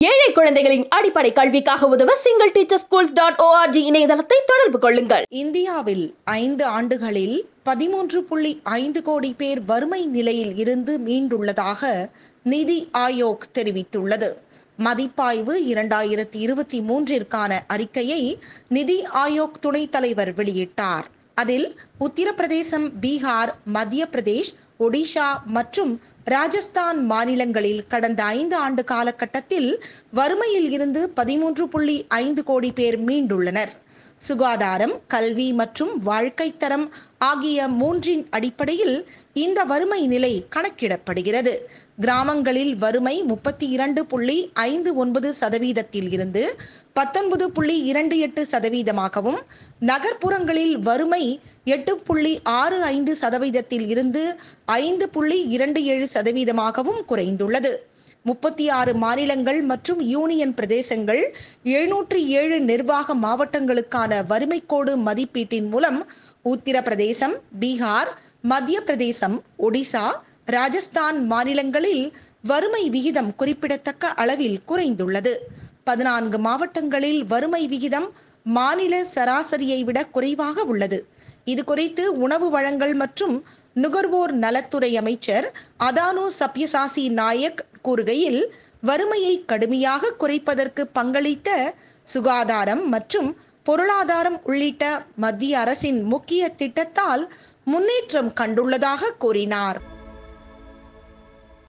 ஏழை குழந்தைகளின் அடிப்படை கல்விக்காக உதவ single teacher schools dot O R G இணையதளத்தை தொடர்பு கொள்ளுங்கள் இந்தியாவில் ஐந்து ஆண்டுகளில் பதிமூன்று புள்ளி ஐந்து கோடி பேர் வறுமை நிலையில் இருந்து மீண்டுள்ளதாக நிதி ஆயோக் தெரிவித்துள்ளது மதிப்பாய்வு இரண்டாயிரத்தி இருபத்தி மூன்றிற்கான அறிக்கையை நிதி ஆயோக் துணைத் தலைவர் வெளியிட்டார் அதில் உத்தரப்பிரதேசம் பீகார் மத்திய பிரதேஷ் ஒடிஷா மற்றும் ராஜஸ்தான் மாநிலங்களில் கடந்த ஐந்து ஆண்டு காலகட்டத்தில் வறுமையில் இருந்து பதிமூன்று புள்ளி ஐந்து கோடி பேர் மீண்டுள்ளனர் சுகாதாரம் கல்வி மற்றும் வாழ்க்கை தரம் ஆகிய மூன்றின் அடிப்படையில் இந்த வறுமை நிலை கணக்கிடப்படுகிறது கிராமங்களில் வறுமை முப்பத்தி இரண்டு புள்ளி ஐந்து ஒன்பது சதவீதத்தில் இருந்து பத்தொன்பது புள்ளி இரண்டு எட்டு சதவீதமாகவும் நகர்ப்புறங்களில் வறுமை எட்டு புள்ளி ஆறு ஐந்து சதவீதத்தில் இருந்து ஐந்து புள்ளி இரண்டு ஏழு சதவீதமாகவும் குறைந்துள்ளது முப்பத்தி ஆறு மாநிலங்கள் மற்றும் யூனியன் பிரதேசங்கள் எழுநூற்றி ஏழு நிர்வாக மாவட்டங்களுக்கான வறுமைக்கோடு மதிப்பீட்டின் மூலம் உத்தரப்பிரதேசம் பீகார் மத்திய பிரதேசம் ஒடிசா ராஜஸ்தான் மாநிலங்களில் வறுமை விகிதம் குறிப்பிடத்தக்க அளவில் குறைந்துள்ளது பதினான்கு மாவட்டங்களில் வறுமை விகிதம் மாநில சராசரியை விட குறைவாக உள்ளது இது குறித்து உணவு வழங்கல் மற்றும் நுகர்வோர் நலத்துறை அமைச்சர் அதானு சப்யசாசி நாயக் கூறுகையில் வறுமையை கடுமையாக குறைப்பதற்கு பங்களித்த சுகாதாரம் மற்றும் பொருளாதாரம் உள்ளிட்ட மத்திய அரசின் முக்கிய திட்டத்தால் முன்னேற்றம் கண்டுள்ளதாக கூறினார்